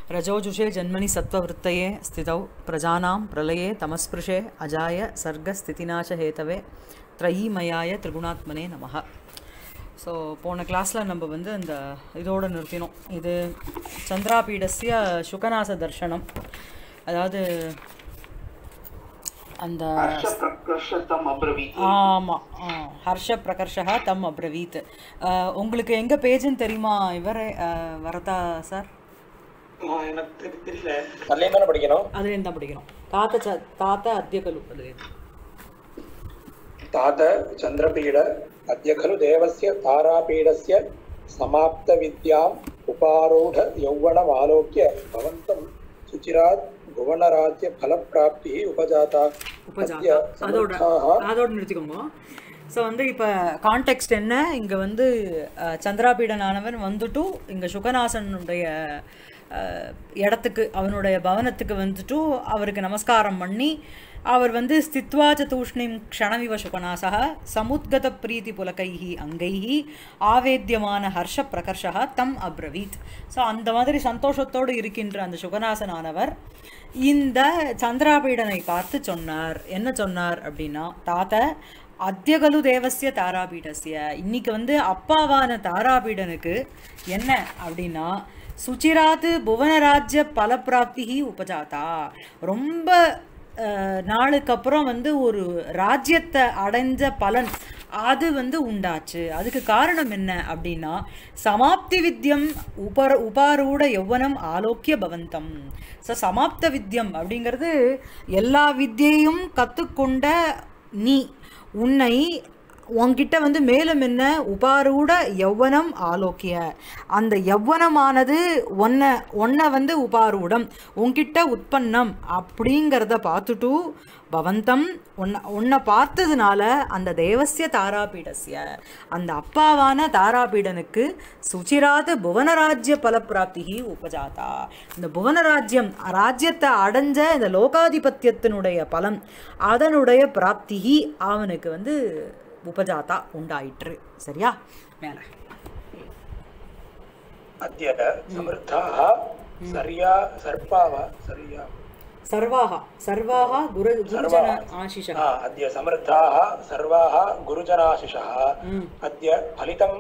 रजोजुषे जन्मनि सत्त्ववृत्तये स्थितौ प्रजानां प्रलये तमस्पृशे अजाय सर्गस्थितिनाशहेतवे त्रयीमयाय त्रिगुणात्मने நமः ஸோ போன கிளாஸில் நம்ம வந்து அந்த இதோடு நிறுத்தினோம் இது சந்திராபீடஸ்ய சுகநாச தர்ஷனம் அதாவது அந்த हर्षप्रकृष्टम् अब्रवीत् ஆமாம் ஹர்ஷ பிரகர்ஷா தம் அப்ரவீத் அஹ், உங்களுக்கு எங்கே பேஜுன்னு தெரியுமா இவரே அஹ், வரதா சார் எனக்கு தெரி- தெரியல அதுலேயும் தானே படிக்கணும் அதுலேருந்து தான் படிக்கணும் தாத்த ச தாத்த அத்தியகலு அதுலேருந்து तात चन्द्रपीड अद्य खलु देवस्य तारापीडस्य समाप्तविद्याम् उपारूढ यौवनमालोक्य भवन्तं सुचिरात् भुवनराज्यफलप्राप्तिः उपजाता உபஜாதா अद्य அதோட समर्थाः அதோட நிறுத்திக்கோங்க ஸோ வந்து இப்போ கான்டெக்ஸ்ட் என்ன இங்கே வந்து அஹ், சந்திராபீடனானவன் வந்துட்டு இங்கே சுகநாசனுடைய அஹ், இடத்துக்கு அவனுடைய பவனத்துக்கு வந்துட்டு அவருக்கு நமஸ்காரம் பண்ணி அவர் வந்து ஸ்தித்வாச்ச தூஷ்ணிம் க்ஷணமிவ சுகநாசக சமுத்கத பிரீத்தி புலகைஹி அங்கைஹி ஆவேத்தியமான ஹர்ஷ பிரகர்ஷா தம் அப்ரவீத் ஸோ அந்த மாதிரி சந்தோஷத்தோடு இருக்கின்ற அந்த சுகநாசனானவர் இந்த சந்திராபீடனை பார்த்து சொன்னார் என்ன சொன்னார் அப்படின்னா தாத்த அத்தியகலு தேவசிய தாராபீடஸ்ய இன்னைக்கு வந்து அப்பாவான தாராபீடனுக்கு என்ன அப்படின்னா சுச்சிராத்து புவனராஜ்ய பலப்பிராப்தி உபஜாதா ரொம்ப அஹ், நாளுக்கு அப்புறம் வந்து ஒரு ராஜ்யத்தை அடைஞ்ச பலன் அது வந்து உண்டாச்சு அதுக்கு காரணம் என்ன அப்படின்னா சமாப்தி வித்யம் உபர உபாரூட யௌவனம் ஆலோக்கிய பவந்தம் ஸோ சமாப்த வித்யம் அப்படிங்கிறது எல்லா வித்தியையும் கற்றுக்கொண்ட நீ உன்னை உன்கிட்ட வந்து மேலும் என்ன உபாரூட யௌவனம் ஆலோக்கிய அந்த யௌவனமானது ஒன்னை ஒன்னை வந்து உபாரூடம் உன்கிட்ட உற்பன்னம் அப்படிங்கிறத பார்த்துட்டு பவந்தம் உன்னை உன்னை பார்த்ததுனால அந்த தேவசிய தாராபீடஸ்ய அந்த அப்பாவான தாராபீடனுக்கு சுச்சிராத புவனராஜ்ய பலப்பிராப்தி உபஜாதா இந்த புவனராஜ்யம் ராஜ்யத்தை அடைஞ்ச இந்த லோகாதிபத்தியத்தினுடைய பலம் அதனுடைய பிராப்திகி அவனுக்கு வந்து உபஜாதா உண்டாயிற்று சரியா மேலே अद्य समृद्धाः सर्या सर्पाव सर्या சர்வாக சர்வாக குரு குருஜன ஆசிஷா हा, अद्य समृद्धाः सर्वाः गुरुजनाशिषः अद्य फलितम्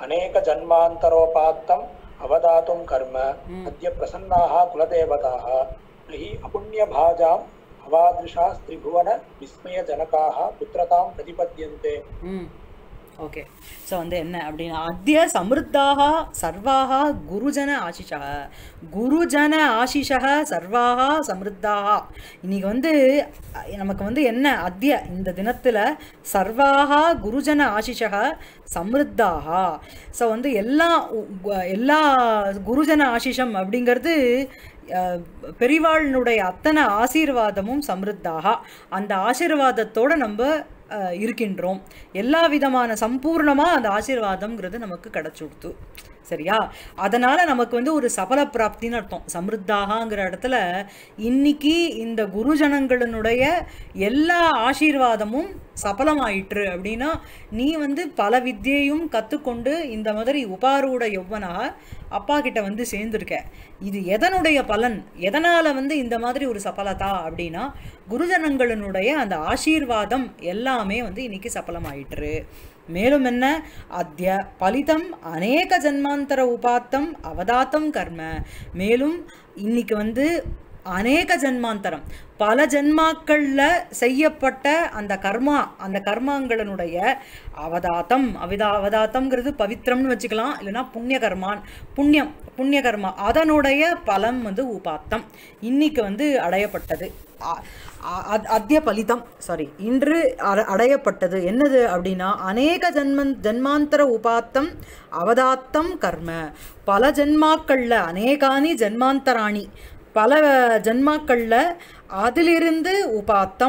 अनेकजन्मान्तरोपात्तम् अवदातुं कर्म अद्य प्रसन्नाः कुलदेवताः न हि अपुण्यभाजाम् अवादृशाः त्रिभुवन विस्मयजनकाः पुत्रतां प्रतिपद्यन्ते ம் ஓகே ஸோ வந்து என்ன அப்படின்னா அத்திய சமிருத்தாக சர்வாக குருஜன ஆசிஷா குருஜன ஆசிஷா சர்வாக சமிருத்தாக இன்னைக்கு வந்து அஹ், நமக்கு வந்து என்ன அத்திய இந்த தினத்தில் சர்வாக குருஜன ஆசிஷா சமிருத்தாக ஸோ வந்து எல்லா உ- உ- எல்லா குருஜன ஆசிஷம் அப்படிங்கிறது அஹ், பெரிவாளினுடைய அத்தனை ஆசீர்வாதமும் சமிருத்தாக அந்த ஆசீர்வாதத்தோட நம்ம அஹ், இருக்கின்றோம் எல்லா விதமான சம்பூர்ணமாக அந்த ஆசீர்வாதம்ங்கிறது நமக்கு கிடச்சுடுத்து சரியா அதனால நமக்கு வந்து ஒரு சபல பிராப்தின்னு அர்த்தம் சமிருத்தாகங்கிற இடத்துல இன்னைக்கு இந்த குருஜனங்களினுடைய எல்லா ஆசீர்வாதமும் சபலமாயிற்று அப்படின்னா நீ வந்து பல வித்தியையும் கற்றுக்கொண்டு இந்த மாதிரி உபாரூட யௌவனாக அப்பா கிட்ட வந்து சேர்ந்துருக்க இது எதனுடைய பலன் எதனால் வந்து இந்த மாதிரி ஒரு சபலதா அப்படின்னா குருஜனங்களினுடைய அந்த ஆசீர்வாதம் எல்லாமே வந்து இன்னைக்கு சபலமாயிற்று மேலும் என்ன அத்ய பலிதம் அநேக ஜன்மாந்தர உபாத்தம் அவதாத்தம் கர்ம மேலும் இன்னைக்கு வந்து அநேக ஜன்மாந்தரம் பல ஜென்மாக்களில் செய்யப்பட்ட அந்த கர்மா அந்த கர்மாங்களினுடைய அவதாத்தம் அவிதா அவதாத்தம்ங்கிறது பவித்திரம்னு வச்சுக்கலாம் இல்லைன்னா புண்ணிய கர்மான் புண்ணியம் புண்ணிய கர்மா அதனுடைய பலம் வந்து உபாத்தம் இன்னைக்கு வந்து அடையப்பட்டது அ- அ- அத்- அத்திய பலிதம் சாரி இன்று அட- அடையப்பட்டது என்னது அப்படின்னா அநேக ஜன்மன் ஜன்மாந்தர உபாத்தம் அவதாத்தம் கர்ம பல ஜென்மாக்களில் அநேகானி ஜன்மாந்தராணி பல ஜன்மாக்களில் அதிலிருந்து உபாத்தம்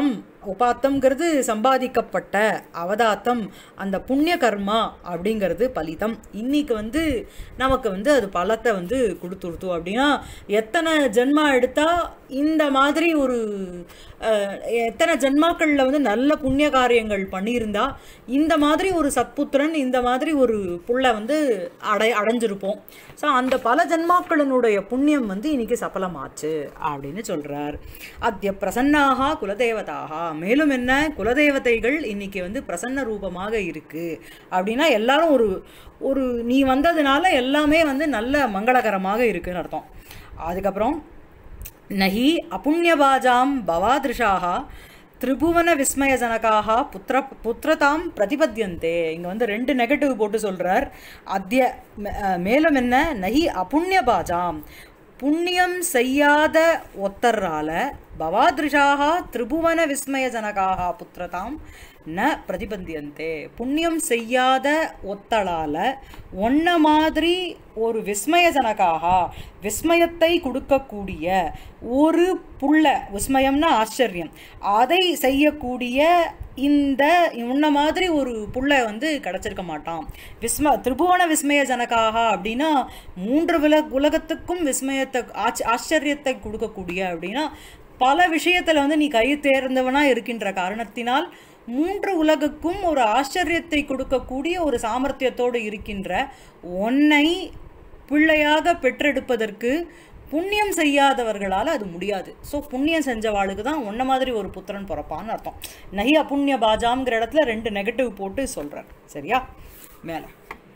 உபாத்தம்ங்கிறது சம்பாதிக்கப்பட்ட அவதாத்தம் அந்த புண்ணிய கர்மா அப்படிங்கிறது பலிதம் இன்னைக்கு வந்து நமக்கு வந்து அது பலத்தை வந்து கொடுத்துருத்து அப்படின்னா எத்தனை ஜென்மா எடுத்தா இந்த மாதிரி ஒரு அஹ், எத்தனை ஜென்மாக்களில் வந்து நல்ல புண்ணிய காரியங்கள் பண்ணியிருந்தா இந்த மாதிரி ஒரு சத்புத்திரன் இந்த மாதிரி ஒரு புள்ள வந்து அடை அடைஞ்சிருப்போம் ஸோ அந்த பல ஜென்மாக்களினுடைய புண்ணியம் வந்து இன்னைக்கு சஃலமாச்சு அப்படின்னு சொல்றார் அத்திய பிரசன்னாக குலதேவதாக மேலும் என்ன குலதேவதைகள் இன்னைக்கு வந்து பிரசன்ன ரூபமாக இருக்கு அப்படின்னா எல்லாரும் ஒரு ஒரு நீ வந்ததுனால எல்லாமே வந்து நல்ல மங்களகரமாக இருக்குன்னு அர்த்தம் அதுக்கப்புறம் நஹி அபுண்யபாஜாம் பவாதிருஷாக திரிபுவன விஸ்மயஜனகாக புத்திர புத்திரதாம் பிரதிபத்தியந்தே இங்கே வந்து ரெண்டு நெகட்டிவ் போட்டு சொல்கிறார் அத்திய மே- அஹ் மேலும் என்ன நஹி அபுண்யபாஜாம் புண்ணியம் செய்யாத ஒத்தரால பவாதிருஷாக திரிபுவன விஸ்மயஜனகாக புத்திரதாம் ந பிரதிபந்தியந்தே புண்ணியம் செய்யாத ஒத்தளால ஒன்ன மாதிரி ஒரு விஸ்மயஜனகாக விஸ்மயத்தை கொடுக்கக்கூடிய ஒரு புள்ள விஸ்மயம்னா ஆச்சரியம் அதை செய்யக்கூடிய இந்த உன்ன மாதிரி ஒரு புள்ள வந்து கிடச்சிருக்க மாட்டான் விஸ்ம திரிபுவன விஸ்மய ஜனகாக அப்படின்னா மூன்று வில உலகத்துக்கும் விஸ்மயத்தை ஆச்ச ஆச்சரியத்தை கொடுக்கக்கூடிய அப்படின்னா பல விஷயத்துல வந்து நீ கை தேர்ந்தவனா இருக்கின்ற காரணத்தினால் மூன்று உலகுக்கும் ஒரு ஆச்சரியத்தை கொடுக்கக்கூடிய ஒரு சாமர்த்தியத்தோடு இருக்கின்ற உன்னை பிள்ளையாக பெற்றெடுப்பதற்கு புண்ணியம் செய்யாதவர்களால் அது முடியாது ஸோ புண்ணியம் செஞ்சவாளுக்கு தான் உன்ன மாதிரி ஒரு புத்திரன் பிறப்பான்னு அர்த்தம் நஹி அப்புண்ணிய பாஜாங்கிற இடத்துல ரெண்டு நெகட்டிவ் போட்டு சொல்றார் சரியா மேலே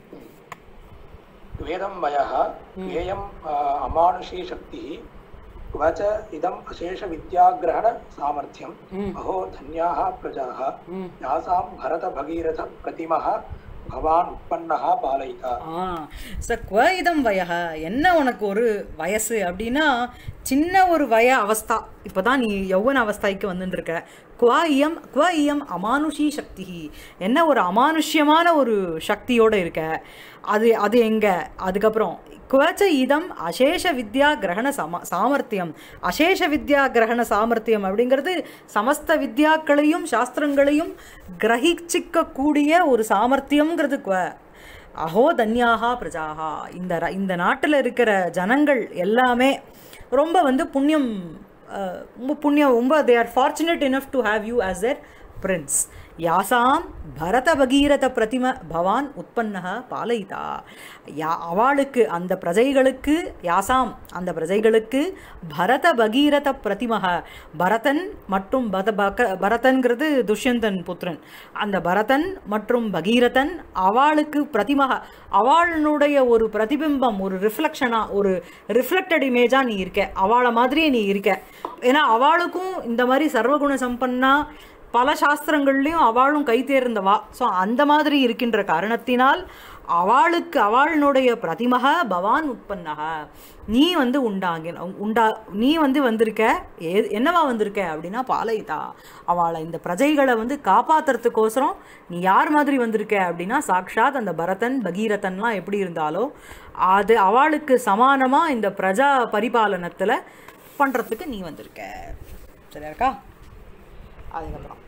वेदं वयः ज्ञेयम् अ, अमानुषी शक्तिः क्व च इदम् अशेषविद्याग्रहणसामर्थ्यम् अहो धन्याः प्रजाः यासां भरतभगीरथप्रतिमः भवान् उत्पन्नः पालयिता ஆ ச குவ இதம் வயக என்ன உனக்கு ஒரு வயசு அப்படின்னா சின்ன ஒரு வய அவஸ்தா இப்போ தான் நீ யௌவன அவஸ்தைக்கு வந்துட்டு இருக்க குவா இயம் குவ இயம் அமானுஷி சக்தி என்ன ஒரு அமானுஷ்யமான ஒரு சக்தியோட இருக்க அது அது எங்க அதுக்கப்புறம் குவச்ச இதம் அசேஷ வித்யா கிரகண சம சாமர்த்தியம் அசேஷ வித்யா கிரகண சாமர்த்தியம் அப்படிங்கிறது சமஸ்த வித்யாக்களையும் சாஸ்திரங்களையும் கிரகிச்சிக்கக்கூடிய ஒரு சாமர்த்தியம்ங்கிறது குவ அஹோ தன்யாகா பிரஜாகா இந்த ர- இந்த நாட்டில் இருக்கிற ஜனங்கள் எல்லாமே ரொம்ப வந்து புண்ணியம் அஹ், ரொம்ப புண்ணியம் ரொம்ப they are fortunate enough to have you as their prince யாசாம் பரத பகீரத பிரதிம பவான் உற்பன்னக பாலயிதா யா அவளுக்கு அந்த பிரஜைகளுக்கு யாசாம் அந்த பிரஜைகளுக்கு பரத பகீரத பிரதிமக பரதன் மற்றும் பத பக பரதன்கிறது துஷ்யந்தன் புத்திரன் அந்த பரதன் மற்றும் பகீரதன் அவளுக்கு பிரதிமக அவளுடைய ஒரு பிரதிபிம்பம் ஒரு ரிஃப்ளெக்ஷனா ஒரு ரிஃப்ளெக்டட் இமேஜா நீ இருக்க அவளை மாதிரியே நீ இருக்க ஏன்னா அவளுக்கும் இந்த மாதிரி சர்வகுண சம்பன்னா பல சாஸ்திரங்கள்லையும் அவளும் கை தேர்ந்தவா ஸோ அந்த மாதிரி இருக்கின்ற காரணத்தினால் அவளுக்கு அவளுடைய பிரதிமக பவான் உற்பன்னக நீ வந்து உண்டாங்கி உண்டா நீ வந்து வந்திருக்க ஏ என்னவா வந்திருக்க அப்படின்னா பாலைதா அவளை இந்த பிரஜைகளை வந்து காப்பாத்துறதுக்கோசரம் நீ யார் மாதிரி வந்திருக்க அப்படின்னா சாக்ஷாத் அந்த பரதன் பகீரதன்லாம் எப்படி இருந்தாலோ அது அவளுக்கு சமானமாக இந்த பிரஜா பரிபாலனத்தில் பண்ணுறதுக்கு நீ வந்திருக்க சரியா இருக்கா அதுக்கப்புறம்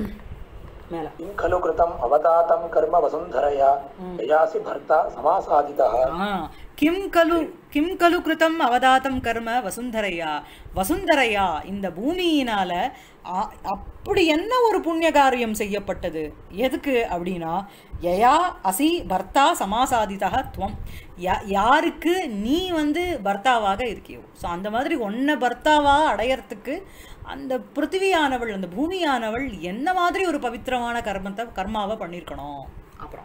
மேலே किं खलु कृतम् अवतातं कर्म वसुन्धरया ययासि भर्ता समासादितः ஆ கிம் கலு கிம் கலு கிருதம் அவதாத்தம் கர்ம வசுந்தரையா வசுந்தரையா இந்த பூமியினால ஆ- அப்படி என்ன ஒரு புண்ணிய காரியம் செய்யப்பட்டது எதுக்கு அப்படின்னா யயா அசி பர்த்தா சமாசாதிதா துவம் யா- யாருக்கு நீ வந்து பர்த்தாவாக இருக்கியோ ஸோ அந்த மாதிரி ஒன்ன பர்த்தாவா அடையறதுக்கு அந்த பிருத்திவியானவள் அந்த பூமியானவள் என்ன மாதிரி ஒரு பவித்திரமான கர்மத்தை கர்மாவை பண்ணியிருக்கணும் அப்புறம்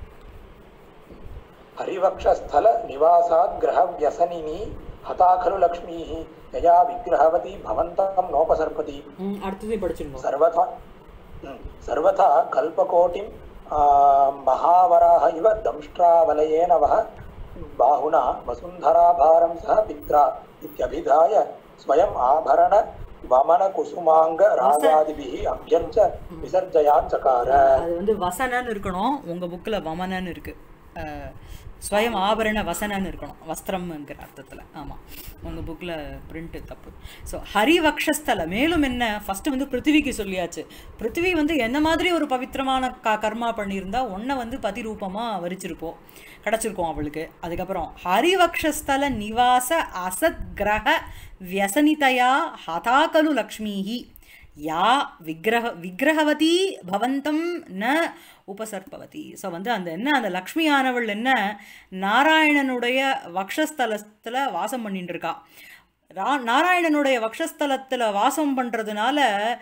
हरिवक्षस्थलनिवासात् ग्रहव्यसनिनी हता खलु लक्ष्मीः यया विग्रहवती भवन्तं नोपसर्पति ம், அடுத்ததையும் படிச்சிருந்தோம் सर्वथा हम्म, सर्वथा कल्पकोटिं आ, महावराः इव दंष्ट्रावलयेन वः बाहुना वसुन्धराभारं सह पित्रा इत्यभिधाय स्वयम् आभरण वमनकुसुमाङ्ग रागादिभिः अभ्यञ्च विसर्जयान् चकार அது வந்து வசனன்னு இருக்கணும் உங்க புக்கில் வமனன்னு இருக்கு ஸ்வயம் ஆபரண வசனன்னு இருக்கணும் வஸ்திரம்ங்கிற அர்த்தத்தில் ஆமாம் உங்கள் புக்கில் பிரிண்ட்டு தப்பு ஸோ ஹரிவக்ஷஸ்தல மேலும் என்ன ஃபஸ்ட்டு வந்து பிருத்திவிக்கு சொல்லியாச்சு பிருத்திவி வந்து என்ன மாதிரி ஒரு பவித்திரமான க கர்மா பண்ணியிருந்தா ஒன்றை வந்து பதி ரூபமாக வரிச்சிருப்போம் கிடச்சிருக்கோம் அவளுக்கு அதுக்கப்புறம் ஹரிவக்ஷஸ்தல நிவாச அசத் கிரக வியசனிதயா ஹதாகலு லக்ஷ்மீஹி யா விக்கிரக விக்கிரகவதி பவந்தம் ந உபசர்பவதி ஸோ வந்து அந்த என்ன அந்த லக்ஷ்மியானவள் என்ன நாராயணனுடைய வக்ஷஸ்தலத்தில் வாசம் பண்ணிட்டு இருக்கா ரா நாராயணனுடைய வக்ஷஸ்தலத்தில் வாசம் பண்ணுறதுனால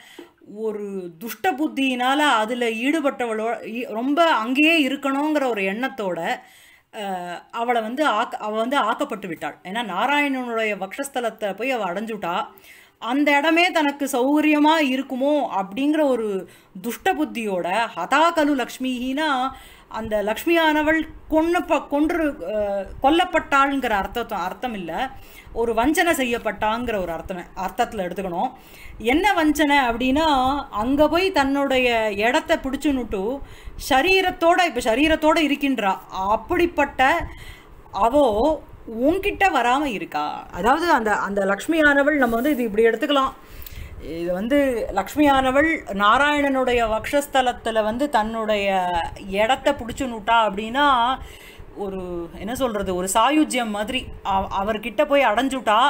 ஒரு துஷ்ட புத்தியினால் அதில் ஈடுபட்டவளோ ஈ- ரொம்ப அங்கேயே இருக்கணுங்கிற ஒரு எண்ணத்தோட அஹ், அவளை வந்து ஆக்க அவள் வந்து ஆக்கப்பட்டு விட்டாள் ஏன்னா நாராயணனுடைய வக்ஷஸ்தலத்தை போய் அவள் அடைஞ்சுட்டா அந்த இடமே தனக்கு சௌகரியமாக இருக்குமோ அப்படிங்கிற ஒரு துஷ்ட புத்தியோட ஹதாகலு லக்ஷ்மிஹினா அந்த லக்ஷ்மியானவள் கொன்னு ப கொன்று அஹ், கொல்லப்பட்டாள்ங்கிற அர்த்தம் அர்த்தம் இல்லை ஒரு வஞ்சனை செய்யப்பட்டாங்கிற ஒரு அர்த்தம் அர்த்தத்தில் எடுத்துக்கணும் என்ன வஞ்சனை அப்படின்னா அங்கே போய் தன்னுடைய இடத்த பிடிச்சுன்னுட்டு சரீரத்தோட இப்போ சரீரத்தோட இருக்கின்றா அப்படிப்பட்ட அவோ உன்கிட்ட வராமல் இருக்கா அதாவது அந்த அந்த லக்ஷ்மியானவள் நம்ம வந்து இது இப்படி எடுத்துக்கலாம் இது வந்து லக்ஷ்மியானவள் நாராயணனுடைய வக்ஷஸ்தலத்தில் வந்து தன்னுடைய இடத்த பிடிச்சுன்னுட்டா அப்படின்னா ஒரு என்ன சொல்கிறது ஒரு சாயுஜ்யம் மாதிரி அவ- அவர்கிட்ட போய் அடைஞ்சுட்டா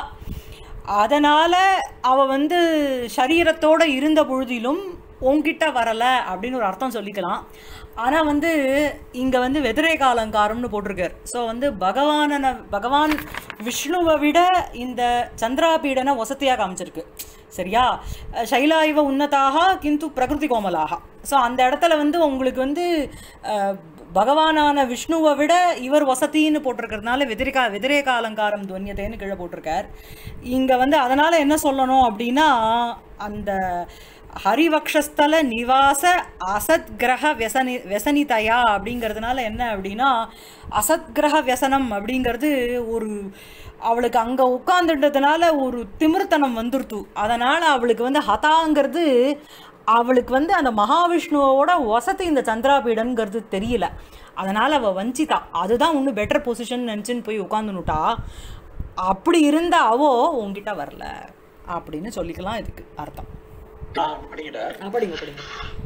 அதனால் அவ வந்து சரீரத்தோட இருந்த பொழுதிலும் உன்கிட்ட வரலை அப்படின்னு ஒரு அர்த்தம் சொல்லிக்கலாம் ஆனால் வந்து இங்கே வந்து வெதிரேக அலங்காரம்னு போட்டிருக்கார் ஸோ வந்து பகவானனை பகவான் விஷ்ணுவை விட இந்த சந்திராபீடனை வசதியாக காமிச்சிருக்கு சரியா அஹ் சைலா இவ உன்னதாக கிந்து பிரகிருதி கோமலாக ஸோ அந்த இடத்துல வந்து உங்களுக்கு வந்து அஹ், பகவானான விஷ்ணுவை விட இவர் வசதின்னு போட்டிருக்கிறதுனால வெதிரிகா வெதிரேக அலங்காரம் துவன்யத்தைன்னு கீழே போட்டிருக்கார் இங்கே வந்து அதனால் என்ன சொல்லணும் அப்படின்னா அந்த ஹரிவக்ஷஸ்தல நிவாச அசத்கிரக व्यसனி व्यसனிதயா அப்படிங்கிறதுனால என்ன அப்படின்னா அசத்கிரக व्यसனம் அப்படிங்கிறது ஒரு அவளுக்கு அங்கே உட்காந்துட்டதுனால ஒரு திமிர்த்தனம் வந்துருத்து அதனால் அவளுக்கு வந்து ஹதாங்கிறது அவளுக்கு வந்து அந்த மகாவிஷ்ணுவோட வசதி இந்த சந்திராபீடன்கிறது தெரியல அதனால் அவள் வஞ்சிதா அதுதான் இன்னும் பெட்டர் பொசிஷன் நினச்சின்னு போய் உட்காந்துனுட்டா அப்படி இருந்த அவோ உன்கிட்ட வரல அப்படின்னு சொல்லிக்கலாம் இதுக்கு அர்த்தம் நான் படிக்கிட்டேன் ஆ, படிங்க படிங்க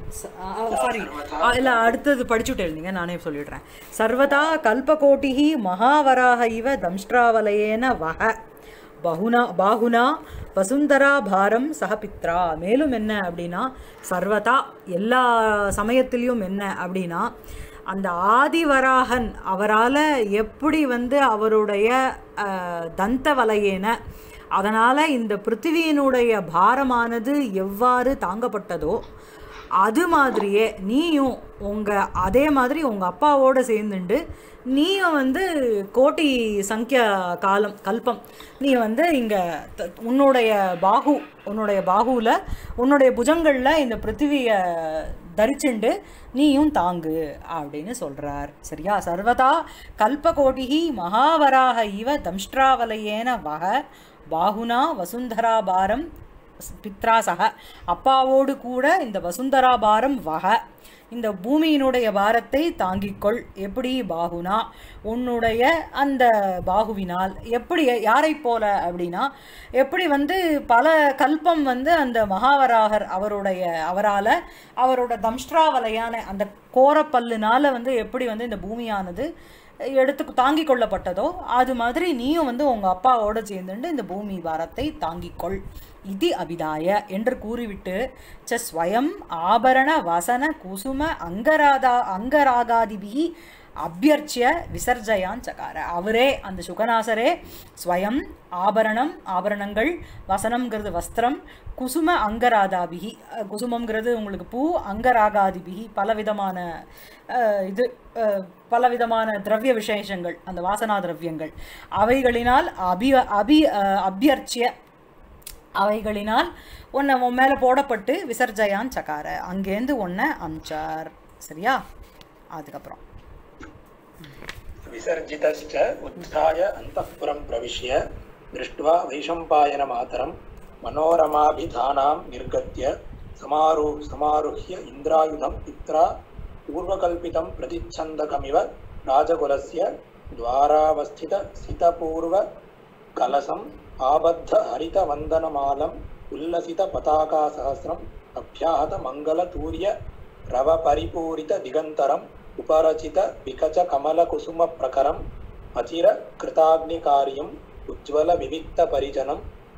சாரி இல்லை அடுத்தது படிச்சுட்டு இருந்தீங்க நானே சொல்லிடுறேன் சர்வதா கல்பகோட்டிஹி மகாவராக இவ தம்ஷ்டிராவலயேன வக பகுனா பாகுனா வசுந்தரா பாரம் சகபித்ரா மேலும் என்ன அப்படின்னா சர்வதா எல்லா சமயத்திலையும் என்ன அப்படின்னா அந்த ஆதிவராகன் அவரால் எப்படி வந்து அவருடைய அஹ், தந்த வலையேன அதனால் இந்த பிருத்திவியினுடைய பாரமானது எவ்வாறு தாங்கப்பட்டதோ அது மாதிரியே நீயும் உங்கள் அதே மாதிரி உங்கள் அப்பாவோட சேர்ந்துண்டு நீயும் வந்து கோட்டி சங்கியா காலம் கல்பம் நீ வந்து இங்கே உன்னுடைய பாகு உன்னுடைய பாகுவில் உன்னுடைய புஜங்களில் இந்த பிருத்திவியை தரிச்சுண்டு நீயும் தாங்கு அப்படின்னு சொல்கிறார் சரியா சர்வதா கல்பகோட்டிகி மகாவராக இவ தம்ஷ்டிராவலையேன வக பாகுனா வசுந்தரா பாரம் பித்ரா சக அப்பாவோடு கூட இந்த வசுந்தரா பாரம் வக இந்த பூமியினுடைய பாரத்தை தாங்கிக்கொள் எப்படி பாகுனா உன்னுடைய அந்த பாகுவினால் எப்படி யாரைப் போல அப்படின்னா எப்படி வந்து பல கல்பம் வந்து அந்த மகாவராகர் அவருடைய அவரால் அவரோட தம்ஷ்டிராவலையான அந்த கோரப்பல்லுனால வந்து எப்படி வந்து இந்த பூமியானது எடுத்து தாங்கிக் கொள்ளப்பட்டதோ அது மாதிரி நீயும் வந்து உங்கள் அப்பாவோட சேர்ந்துட்டு இந்த பூமி பாரத்தை தாங்கிக்கொள் இது அபிதாய என்று கூறிவிட்டு ச ஸ்வயம் ஆபரண வசன குசும அங்கராதா அங்கராகாதிபி அபியர்ச்சிய விசர்ஜயான் சகார அவரே அந்த சுகநாசரே ஸ்வயம் ஆபரணம் ஆபரணங்கள் வசனம்ங்கிறது வஸ்திரம் குசும அங்கராதாபிகி அஹ், குசுமம்ங்கிறது உங்களுக்கு பூ அங்கராகாதிபிகி பலவிதமான அஹ், இது அஹ், பலவிதமான திரவிய விசேஷங்கள் அந்த வாசனா திரவியங்கள் அவைகளினால் அபி அபி அஹ், அபியர்ச்சிய அவைகளினால் உன்னை உன் மேலே போடப்பட்டு விசர்ஜயான் சகார அங்கேருந்து உன்னை அமிச்சார் சரியா அதுக்கப்புறம் विसर्जितश्च उत्थाय अन्तःपुरं प्रविश्य दृष्ट्वा वैशम्पायनमातरं मनोरमाभिधानां निर्गत्य समारु समारुह्य इन्द्रायुधं पित्रा पूर्वकल्पितं प्रतिच्छन्दकमिव राजकुलस्य द्वारावस्थित सितपूर्व कलशम् आबद्ध हरितवन्दनमालम् उल्लसित पताकासहस्रम् अभ्याहत मङ्गलतूर्य रवपरिपूरित दिगन्तरम् उपरचित विकच कमलकुसुमप्रकरम् अचिर कृताग्निकार्यम् उज्ज्वल विविक्तपरिजनम्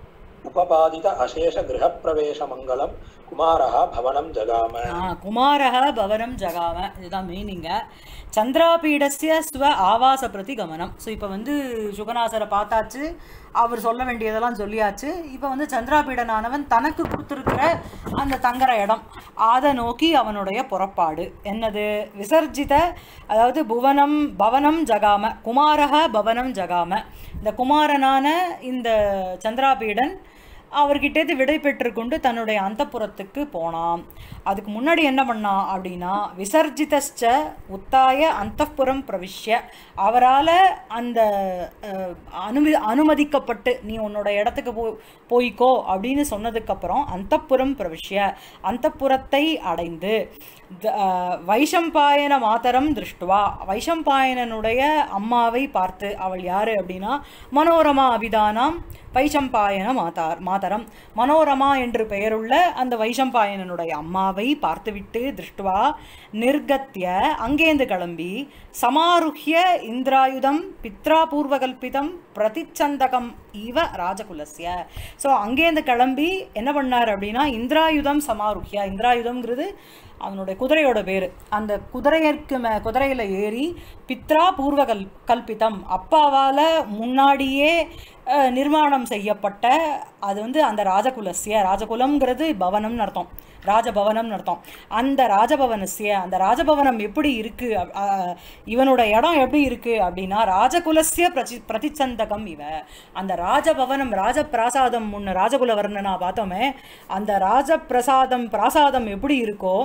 उपपादित अशेष गृहप्रवेशमङ्गलं कुमारः भवनं जगाम ஆ, குமாரः பவனம் ஜகாம இதுதான் மீனிங்க சந்திராபீடஸ்ய ஸ்வ ஆவாச பிரதி கமனம் ஸோ இப்போ வந்து சுகநாசரை பார்த்தாச்சு அவர் சொல்ல வேண்டியதெல்லாம் சொல்லியாச்சு இப்போ வந்து சந்திராபீடனானவன் தனக்கு கொடுத்துருக்கிற அந்த தங்குற இடம் அதை நோக்கி அவனுடைய புறப்பாடு என்னது விசர்ஜித அதாவது புவனம் பவனம் ஜகாம குமாரக பவனம் ஜகாம இந்த குமாரனான இந்த சந்திராபீடன் அவர்கிட்டேருந்து விடை பெற்றுக்கொண்டு தன்னுடைய அந்தப்புறத்துக்கு போனான் அதுக்கு முன்னாடி என்ன பண்ணான் அப்படின்னா விசர்ஜிதஸ்ச உத்தாய அந்தப்புறம் பிரவிஷ்ய அவரால் அந்த அஹ், அனுமதி அனுமதிக்கப்பட்டு நீ உன்னோட இடத்துக்கு போ போய்க்கோ அப்படின்னு சொன்னதுக்கப்புறம் அந்தப்புறம் பிரவிஷ்ய அந்தப்புறத்தை அடைந்து த- அஹ், வைஷம்பாயன மாதரம் திருஷ்டுவா வைஷம்பாயனனுடைய அம்மாவை பார்த்து அவள் யாரு அப்படின்னா மனோரமா அபிதானாம் வைஷம்பாயன மாதார் மாதரம் மனோரமா என்று பெயருள்ள அந்த வைஷம்பாயனனுடைய அம்மாவை பார்த்துவிட்டு திருஷ்டுவா நிர்கத்திய அங்கேந்து கிளம்பி சமாருஹ்ய இந்திராயுதம் பித்ரா பூர்வகல்பிதம் பிரதிச்சந்தகம் இவ ராஜகுலஸ்ய ஸோ அங்கேருந்து கிளம்பி என்ன பண்ணார் அப்படின்னா இந்திராயுதம் சமாருஹ்ய இந்திராயுதம்ங்கிறது அவனுடைய குதிரையோட பேர் அந்த குதிரையற்கு மே குதிரையில் ஏறி பித்ரா பூர்வகல் கல்பிதம் அப்பாவால் முன்னாடியே அஹ், நிர்மாணம் செய்யப்பட்ட அது வந்து அந்த ராஜகுலஸ்ய ராஜகுலம்ங்கிறது பவனம்னு அர்த்தம் ராஜபவனம்னு அர்த்தம் அந்த ராஜபவனஸ்ய அந்த ராஜபவனம் எப்படி இருக்கு அப்- அஹ், இவனோட இடம் எப்படி இருக்கு அப்படின்னா ராஜகுலஸ்ய பிரதி பிரதிச்சந்தகம் இவ அந்த ராஜபவனம் ராஜபிராசாதம் முன்ன ராஜகுல வர்ணனா பார்த்தோமே அந்த ராஜபிரசாதம் பிராசாதம் எப்படி இருக்கோ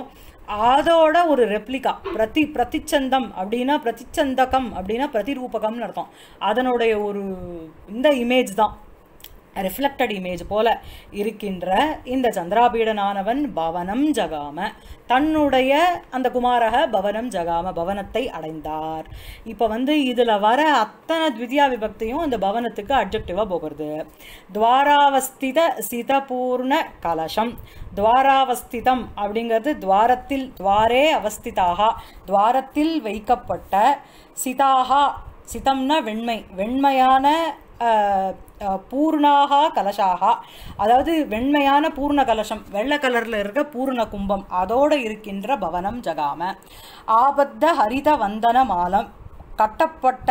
அதோட ஒரு ரெப்ளிகா பிரதி பிரதிச்சந்தம் அப்படின்னா பிரதிச்சந்தகம் அப்படின்னா பிரதிரூபகம்னு அர்த்தம் அதனுடைய ஒரு இந்த இமேஜ் தான் ரிஃப்ளெக்டட் இமேஜ் போல இருக்கின்ற இந்த சந்திராபீடனானவன் பவனம் ஜகாம தன்னுடைய அந்த குமாரக பவனம் ஜகாம பவனத்தை அடைந்தார் இப்போ வந்து இதில் வர அத்தனை த்விதியா விபக்தியும் இந்த பவனத்துக்கு அப்ஜெக்டிவாக போகிறது துவாராவஸ்தித சிதபூர்ண கலசம் துவாராவஸ்திதம் அப்படிங்கிறது துவாரத்தில் துவாரே அவஸ்திதாக துவாரத்தில் வைக்கப்பட்ட சிதாகா சிதம்னா வெண்மை வெண்மையான அஹ், அஹ், பூர்ணாகா கலசாகா அதாவது வெண்மையான பூர்ண கலசம் வெள்ளை கலரில் இருக்க பூர்ண கும்பம் அதோடு இருக்கின்ற பவனம் ஜகாம ஆபத்த ஹரித வந்தன மாலம் கட்டப்பட்ட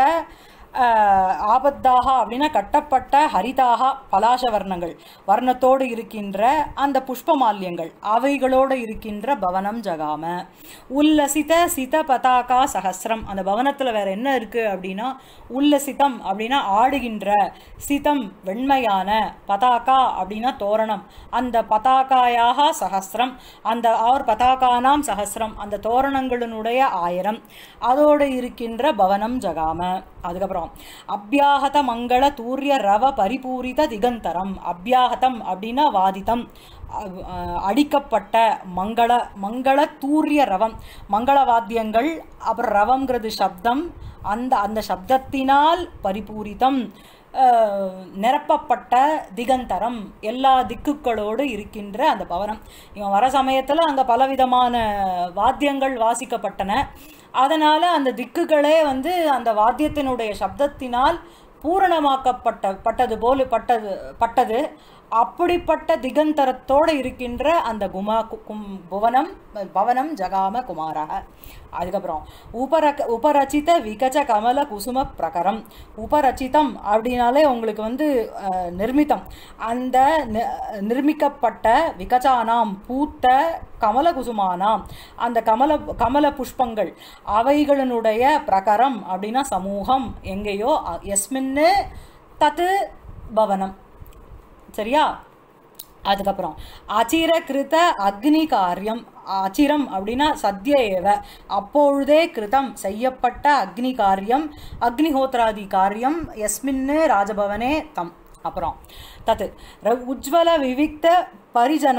அஹ், ஆபத்தாக அப்படின்னா கட்டப்பட்ட ஹரிதாக பலாச வர்ணங்கள் வர்ணத்தோடு இருக்கின்ற அந்த புஷ்பமால்யங்கள் அவைகளோடு இருக்கின்ற பவனம் ஜகாம உல்லசித சித பதாகா சஹஸ்ரம் அந்த பவனத்தில் வேற என்ன இருக்கு அப்படின்னா உல்லசிதம் அப்படின்னா ஆடுகின்ற சிதம் வெண்மையான பதாகா அப்படின்னா தோரணம் அந்த பதாகாயாக சஹஸ்ரம் அந்த ஆர் பதாகானாம் சஹஸ்ரம் அந்த தோரணங்களினுடைய ஆயிரம் அதோடு இருக்கின்ற பவனம் ஜகாம அதுக்கப்புறம் அபியாகத மங்கள தூரிய ரவ பரிபூரித திகந்தரம் அபியாகதம் அப்படின்னா வாதிதம் அ- அஹ் அடிக்கப்பட்ட மங்கள மங்கள தூரிய ரவம் மங்கள வாத்தியங்கள் அப்புறம் ரவம்ங்கிறது சப்தம் அந்த அந்த சப்தத்தினால் பரிபூரிதம் அஹ், நிரப்பப்பட்ட திகந்தரம் எல்லா திக்குகளோடு இருக்கின்ற அந்த பவனம் இவன் வர சமயத்தில் அங்கே பலவிதமான வாத்தியங்கள் வாசிக்கப்பட்டன அதனால் அந்த திக்குகளே வந்து அந்த வாத்தியத்தினுடைய சப்தத்தினால் பூரணமாக்கப்பட்ட பட்டது போல பட்டது பட்டது அப்படிப்பட்ட திகந்தரத்தோடு இருக்கின்ற அந்த குமா கு- கும் புவனம் பவனம் ஜகாம குமாரா அதுக்கப்புறம் உபரக உபரச்சித விகஜ கமல குசும பிரகரம் உபரச்சிதம் அப்படின்னாலே உங்களுக்கு வந்து அஹ், நிர்மிதம் அந்த நி- நிர்மிக்கப்பட்ட விகஜானாம் பூத்த கமல குசுமானாம் அந்த கமல கமல புஷ்பங்கள் அவைகளினுடைய பிரகரம் அப்படின்னா சமூகம் எங்கேயோ அ- எஸ்மின்னு தத்து பவனம் சரியா அதுக்கப்புறம் அச்சிர கிருத அக்னி காரியம் அச்சிரம் அப்படின்னா சத்ய ஏவ அப்பொழுதே கிருதம் செய்யப்பட்ட அக்னி காரியம் அக்னிஹோத்ராதி காரியம் எஸ்மின்னு ராஜபவனே தம் அப்புறம் தத்து ர- உஜ்வல விவிக்த பரிஜனம்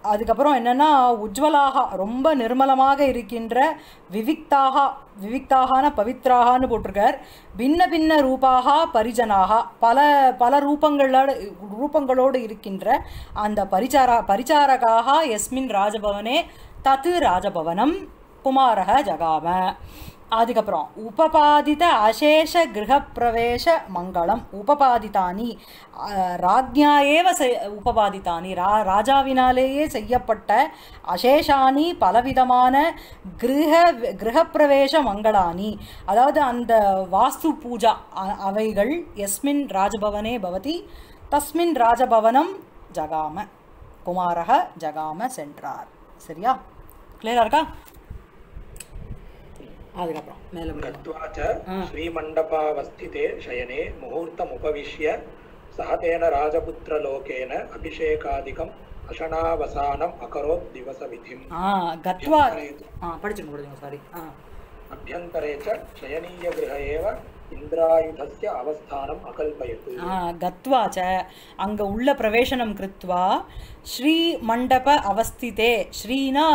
அதுக்கப்புறம் என்னன்னா உஜ்வலாக ரொம்ப நிர்மலமாக இருக்கின்ற விவிக்தாக விவிக்தாகான பவித்ராகான்னு போட்டிருக்கார் பின்ன பின்ன ரூபாக பரிஜனாக பல பல ரூபங்களோடு ரூபங்களோடு இருக்கின்ற அந்த பரிச்சாரா பரிச்சாரகாக எஸ்மின் ராஜபவனே தத்து ராஜபவனம் குமாரக ஜகாம அதுக்கப்புறம் உபபாதித அசேஷ கிரகப்பிரவேச மங்களம் உபபாதித்தானி அஹ், ராஜ்ஞா ஏவ செய் உபபாதித்தானி ரா ராஜாவினாலேயே செய்யப்பட்ட அசேஷானி பலவிதமான கிரக கிரகப்பிரவேச மங்களானி அதாவது அந்த வாஸ்து பூஜா அ- அவைகள் எஸ்மின் ராஜபவனே பவதி தஸ்மின் ராஜபவனம் ஜகாம குமாரக ஜகாம சென்றார் சரியா கிளியரா இருக்கா அதுக்கப்புறம் மேல மேல गत्वा च श्रीमण्डपावस्थिते शयने मुहूर्तमुपविश्य सः तेन राजपुत्रलोकेन अभिषेकादिकम् अशनावसानम् अकरोत् दिवसविधिम् ஆ கத்வா ஆ படிச்சுங்க படிச்சுங்க சாரி ஆ अभ्यन्तरे च शयनीयगृह एव इन्द्रायुधस्य अवस्थानम् अकल्पयत् ஆ கத்வா ச அங்க உள்ள பிரவேசனம் கிருத்வா ஸ்ரீ மண்டப அவஸ்திதே ஸ்ரீனா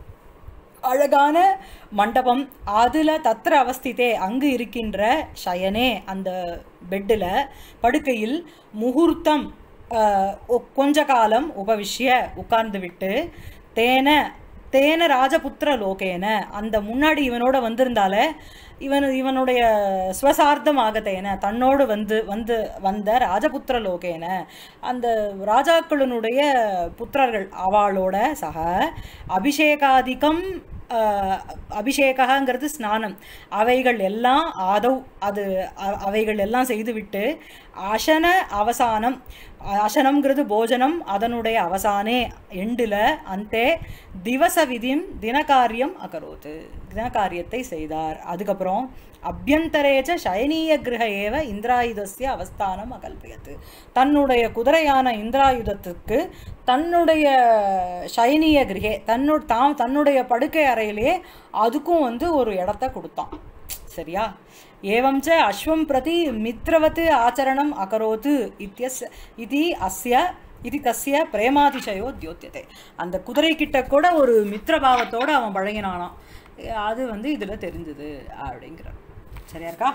அழகான மண்டபம் அதுல தத்திர அவஸ்திதே அங்கு இருக்கின்ற ஷயனே அந்த பெட்டில் படுக்கையில் முகூர்த்தம் ஆஹ், ஒ- கொஞ்ச காலம் உபவிஷ்ய உட்கார்ந்து விட்டு தேன தேன ராஜபுத்திர லோகேன அந்த முன்னாடி இவனோட வந்திருந்தாலே இவன் இவனுடைய ஸ்வசார்த்தமாக தேன தன்னோடு வந்து வந்து வந்த ராஜபுத்திர லோகேன அந்த ராஜாக்களினுடைய புத்திரர்கள் அவளோட சக அபிஷேகாதிகம் ஆஹ், அபிஷேகங்கிறது ஸ்நானம் அவைகள் எல்லாம் ஆதவ் அது அ- அவைகள் எல்லாம் செய்துவிட்டு அசன அவசானம் அசனம்ங்கிறது போஜனம் அதனுடைய அவசானே எண்டில் அந்தே திவச விதிம் தினகாரியம் அகரோத்து தினகாரியத்தை செய்தார் அதுக்கப்புறம் அபியந்தரேச்ச சயனீய கிரக ஏவ இந்திராயுதஸ்ய அவஸ்தானம் அகல்பியத்து தன்னுடைய குதிரையான இந்திராயுதத்துக்கு தன்னுடைய சயனீய கிரகே தன்னு தாம் தன்னுடைய படுக்கை அறையிலே அதுக்கும் வந்து ஒரு இடத்த கொடுத்தான் சரியா ஏவம் ச அஸ்வம் பிரதி மித்ரவத் ஆச்சரணம் அகரோத்து இத்தியஸ் இது அஸ்ய இது தஸ்ய பிரேமாதிசயோ தியோத்தியதே அந்த குதிரை கிட்ட கூட ஒரு மித்ரபாவத்தோட அவன் பழகினானாம் அது வந்து இதுல தெரிஞ்சது அப்படிங்கிற சரியா இருக்கா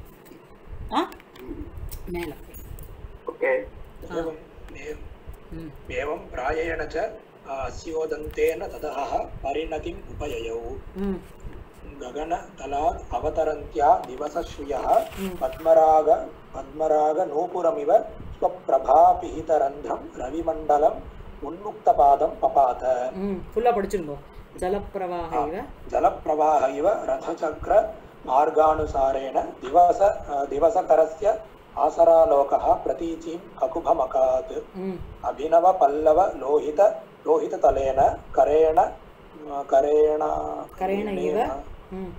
ஆ மேல ओके एवम् एवम् ம் एवं प्रायेण च अस्योदन्तेन ततः परिणतिम् उपययौ ம் गगनतलात् अवतरन्त्या दिवसश्रियः पद्मराग पद्मरागनूपुरमिव स्वप्रभापिहितरन्ध्रं रविमण्डलम् उन्मुक्तपादं पपात ம் ஃபுல்லாக படிச்சிருங்கோ ஜலப்பிரவாக இவ जलप्रवाह इव रथचक्र मार्गानुसारेण दिवस दिवसकरस्य आसरालोकः प्रतीचीं ककुभमकात् ம் अभिनवपल्लव लोहित लोहिततलेन करेण करेण करेण इव ம்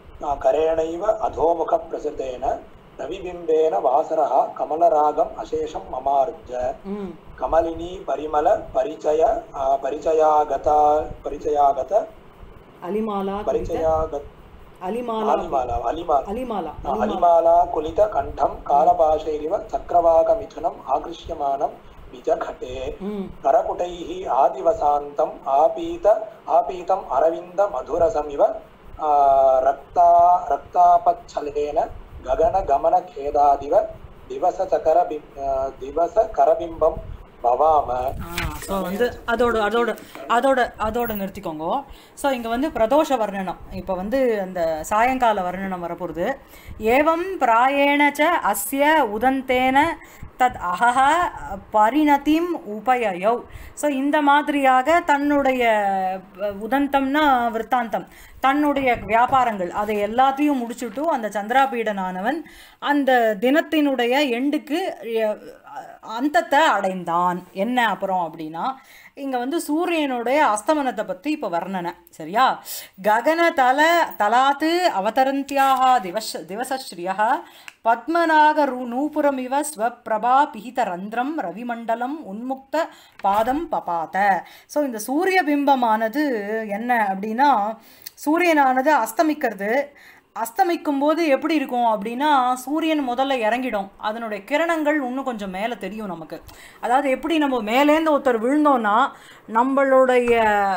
करेणैव अधोमुखप्रसृतेन रविबिम्बेन वासरः कमलरागम् अशेषं ममार्ज ம் कमलिनी परिमल परिचय आ, परिचयागता परिचयागत அலிமாலா குறித்த परिचयागत அலிமாலா अलिमाला अलिमा அலிமாலா आ, अलिमाला कुलितकण्ठं कालपाशैरिव चक्रवाकमिथुनम् आकृष्यमाणं विजघटे ம் करकुटैः आदिवसान्तम् आपीत आपीतम् अरविन्दमधुरसमिव आ, रक्ता रक्तापच्छलेन गगनगमनखेदादिव दिवसचकरबि आ, दिवसकरबिम्बं भवाम ஸோ வந்து அதோட அதோட அதோட அதோட நிறுத்திக்கோங்க ஸோ இங்கே வந்து பிரதோஷ வர்ணனம் இப்போ வந்து அந்த சாயங்கால வர்ணனம் வரப்போகுது ஏவம் பிராயேண ச அஸ்ய உதந்தேன தத் அஹஹ பரிணதிம் உபயயௌ ஸோ இந்த மாதிரியாக தன்னுடைய அஹ், உதந்தம்னா விற்த்தாந்தம் தன்னுடைய வியாபாரங்கள் அதை எல்லாத்தையும் முடிச்சுட்டு அந்த சந்திராபீடனானவன் அந்த தினத்தினுடைய எண்டுக்கு அஹ், அந்தத்தை அடைந்தான் என்ன அப்புறம் அப்படின்னா இங்கே வந்து சூரியனுடைய அஸ்தமனத்தை பற்றி இப்போ வர்ணனை சரியா ககன தல தலாத்து அவதரந்தியாக திவச திவசஸ்ரீயா பத்மநாக ரு நூபுரமிவ ஸ்வப்பிரபா பிஹித ரந்திரம் ரவிமண்டலம் உன்முக்த பாதம் பபாத ஸோ இந்த சூரிய பிம்பமானது என்ன அப்படின்னா சூரியனானது அஸ்தமிக்கிறது அஸ்தமிக்கும் போது எப்படி இருக்கும் அப்படின்னா சூரியன் முதல்ல இறங்கிடும் அதனுடைய கிரணங்கள் இன்னும் கொஞ்சம் மேலே தெரியும் நமக்கு அதாவது எப்படி நம்ம மேலேருந்து ஒருத்தர் விழுந்தோம்னா நம்மளுடைய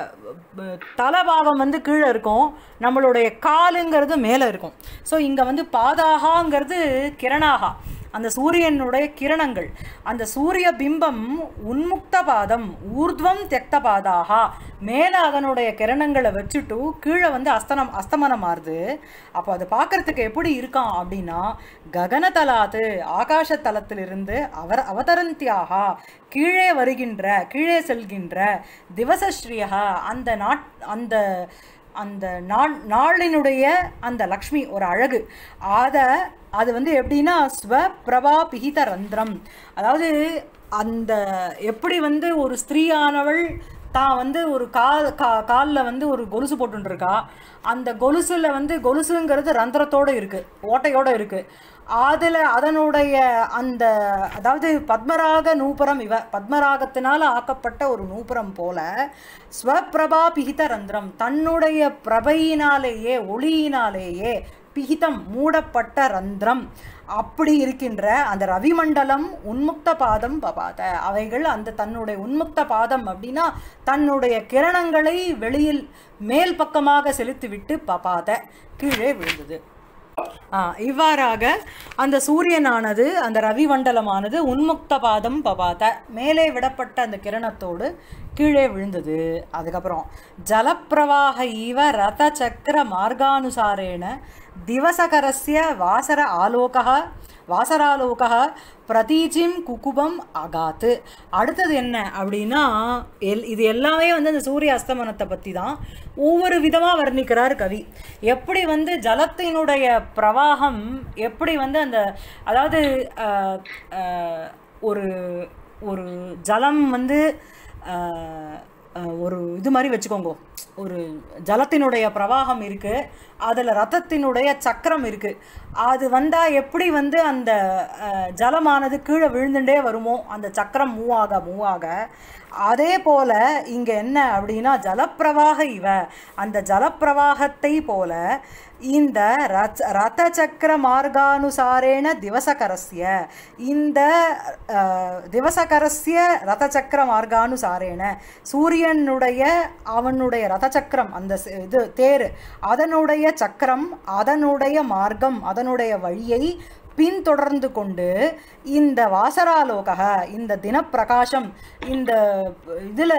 அஹ், தலபாகம் வந்து கீழே இருக்கும் நம்மளுடைய காலுங்கிறது மேலே இருக்கும் ஸோ இங்கே வந்து பாதாகாங்கிறது கிரணாகா அந்த சூரியனுடைய கிரணங்கள் அந்த சூரிய பிம்பம் உன்முக்த பாதம் ஊர்த்வம் தெக்த பாதாகா மேலே அதனுடைய கிரணங்களை வச்சுட்டு கீழே வந்து அஸ்தனம் அஸ்தமனம் ஆறுது அப்போ அது பார்க்கறதுக்கு எப்படி இருக்கான் அப்படின்னா ககனதலாத்து ஆகாச தலத்திலிருந்து அவர் அவதரந்தியாக கீழே வருகின்ற கீழே செல்கின்ற திவசஸ்ரீயா அந்த நாட் அந்த அந்த நாள் நாளினுடைய அந்த லக்ஷ்மி ஒரு அழகு அதை அது வந்து எப்படின்னா ஸ்வபிரபா பிகித ரந்திரம் அதாவது அந்த எப்படி வந்து ஒரு ஸ்திரீயானவள் தான் வந்து ஒரு கால் கா காலில் வந்து ஒரு கொலுசு போட்டுருக்கா அந்த கொலுசில் வந்து கொலுசுங்கிறது ரந்திரத்தோடு இருக்குது ஓட்டையோடு இருக்குது அதில் அதனுடைய அந்த அதாவது பத்மராக நூபுரம் இவ பத்மராகத்தினால ஆக்கப்பட்ட ஒரு நூபுரம் போல ஸ்வபிரபா பிகித ரந்திரம் தன்னுடைய பிரபையினாலேயே ஒளியினாலேயே பிகிதம் மூடப்பட்ட ரந்திரம் அப்படி இருக்கின்ற அந்த ரவிமண்டலம் உன்முக்த பாதம் பபாத அவைகள் அந்த தன்னுடைய உன்முக்த பாதம் அப்படின்னா தன்னுடைய கிரணங்களை வெளியில் மேல் பக்கமாக செலுத்திவிட்டு பபாத கீழே விழுந்தது ஆ, இவ்வாறாக அந்த சூரியனானது அந்த ரவிமண்டலமானது உன்முக்த பாதம் பபாத மேலே விடப்பட்ட அந்த கிரணத்தோடு கீழே விழுந்தது அதுக்கப்புறம் ஜலப்பிரவாக இவ ரத சக்கர மார்கானுசாரேன திவசகரஸ்ய வாசர ஆலோகா வாசராலோகா பிரதீச்சிம் குகுபம் அகாத்து அடுத்தது என்ன அப்படின்னா எல் இது எல்லாமே வந்து அந்த சூரிய அஸ்தமனத்தை பற்றி தான் ஒவ்வொரு விதமாக வர்ணிக்கிறார் கவி எப்படி வந்து ஜலத்தினுடைய பிரவாகம் எப்படி வந்து அந்த அதாவது அஹ், அஹ், ஒரு ஒரு ஜலம் வந்து அஹ், அஹ், ஒரு இது மாதிரி வச்சுக்கோங்க ஒரு ஜலத்தினுடைய பிரவாகம் இருக்குது அதில் ரத்தத்தினுடைய சக்கரம் இருக்குது அது வந்தால் எப்படி வந்து அந்த அஹ், ஜலமானது கீழே விழுந்துட்டே வருமோ அந்த சக்கரம் மூவ் ஆக மூவ் ஆக அதே போல் இங்கே என்ன அப்படின்னா ஜலப்பிரவாக இவ அந்த ஜலப்பிரவாகத்தை போல இந்த ரத் ரத சக்கர மார்கானுசாரேன திவசகரஸ்ய இந்த அஹ், திவசகரஸ்ய ரத சக்கர மார்கானுசாரேன சூரியனுடைய அவனுடைய ரத சக்கரம் அந்த ஸ்- இது தேர் அதனுடைய சக்கரம் அதனுடைய மார்க்கம் அதனுடைய வழியை பின்தொடர்ந்து கொண்டு இந்த வாசராலோக இந்த தினப்பிரகாசம் இந்த இதில்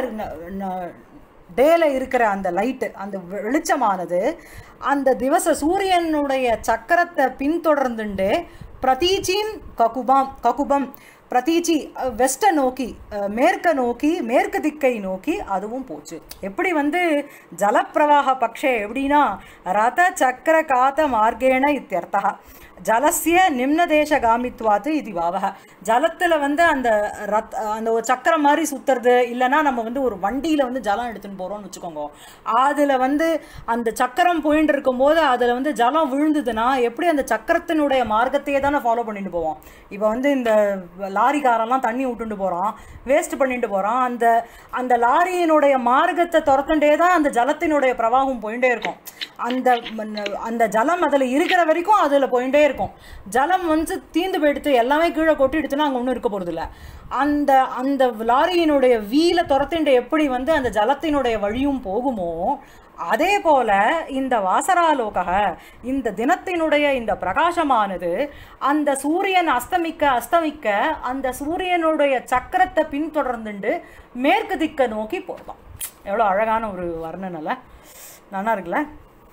டேல இருக்கிற அந்த லைட்டு அந்த வெ- வெளிச்சமானது அந்த திவச சூரியனுடைய சக்கரத்தை பின்தொடர்ந்துண்டு பிரதீச்சின் ககுபாம் ககுபம் பிரதீச்சி அஹ், வெஸ்ட்டை நோக்கி அஹ், மேற்க நோக்கி மேற்கு திக்கை நோக்கி அதுவும் போச்சு எப்படி வந்து ஜலப்பிரவாக பக்ஷே எப்படின்னா ரத சக்கர காத மார்க்கேண இத்தியர்த்தா ஜலசிய நிம்னதேச காமித்வாத்து இது பாவக ஜலத்தில் வந்து அந்த ரத் அந்த ஒரு சக்கரம் மாதிரி சுற்றுறது இல்லைன்னா நம்ம வந்து ஒரு வண்டியில் வந்து ஜலம் எடுத்துன்னு போகிறோம்னு வச்சுக்கோங்க அதில் வந்து அந்த சக்கரம் போயின்னு இருக்கும்போது அதில் வந்து ஜலம் விழுந்ததுன்னா எப்படி அந்த சக்கரத்தினுடைய மார்க்கத்தையே தானே ஃபாலோ பண்ணிட்டு போவோம் இப்போ வந்து இந்த லாரிக்காரெல்லாம் தண்ணி விட்டுட்டு போகிறான் வேஸ்ட் பண்ணிட்டு போகிறான் அந்த அந்த லாரியினுடைய மார்க்கத்தை துரத்துட்டே தான் அந்த ஜலத்தினுடைய பிரவாகம் போயிட்டே இருக்கும் அந்த மன்ன- அந்த ஜலம் அதில் இருக்கிற வரைக்கும் அதில் போயிட்டே இருக்கும் ஜலம் வந்து தீந்து போயிடுத்து எல்லாமே கீழே கொட்டிடுச்சுன்னா அங்கே ஒன்றும் இருக்க போகிறதில்ல அந்த அந்த லாரியினுடைய வீல துரத்திண்டு எப்படி வந்து அந்த ஜலத்தினுடைய வழியும் போகுமோ அதே போல இந்த வாசராலோக இந்த தினத்தினுடைய இந்த பிரகாசமானது அந்த சூரியன் அஸ்தமிக்க அஸ்தமிக்க அந்த சூரியனுடைய சக்கரத்தை பின்தொடர்ந்துண்டு மேற்கு திக்கை நோக்கி போகிறதாம் எவ்வளோ அழகான ஒரு வர்ணனல நல்லா இருக்குல்ல